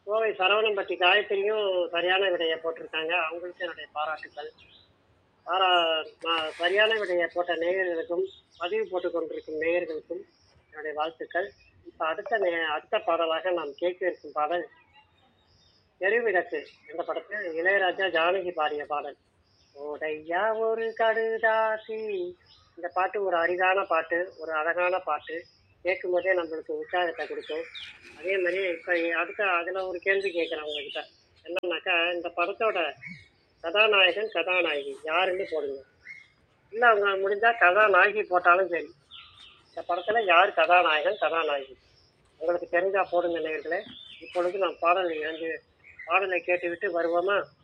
கோவை சரவணம்பட்டி காயத்ரியும் சரியான விடையை போட்டிருக்காங்க அவங்களுக்கும் என்னுடைய பாராட்டுக்கள் பாரா ம- சரியான விடையை போட்ட நேயர்களுக்கும் பதிவு போட்டு கொண்டிருக்கும் நேயர்களுக்கும் என்னுடைய வாழ்த்துக்கள் இப்போ அடுத்த நே அடுத்த பாடலாக நாம் கேட்க இருக்கும் பாடல் தெருவிளக்கு என்ற படத்தில் இளையராஜா ஜானகி பாடிய பாடல் ஓடையா ஒரு கடுதாசி இந்த பாட்டு ஒரு அரிதான பாட்டு ஒரு அழகான பாட்டு கேட்கும் போதே நம்மளுக்கு உற்சாகத்தை கொடுக்கும் அதே மாதிரி இப்போ அடுத்த அதில் ஒரு கேள்வி கேட்குறேன் உங்ககிட்ட என்னன்னாக்கா இந்த படத்தோட கதாநாயகன் கதாநாயகி யாருன்னு போடுங்க இல்லை அவங்க முடிஞ்சால் கதாநாயகி போட்டாலும் சரி இந்த படத்தில் யார் கதாநாயகன் கதாநாயகி உங்களுக்கு தெரிஞ்சா போடுங்க நேர்களே இப்பொழுது நாம் பாடல் இரண்டு பாடலை கேட்டுவிட்டு வருவோமா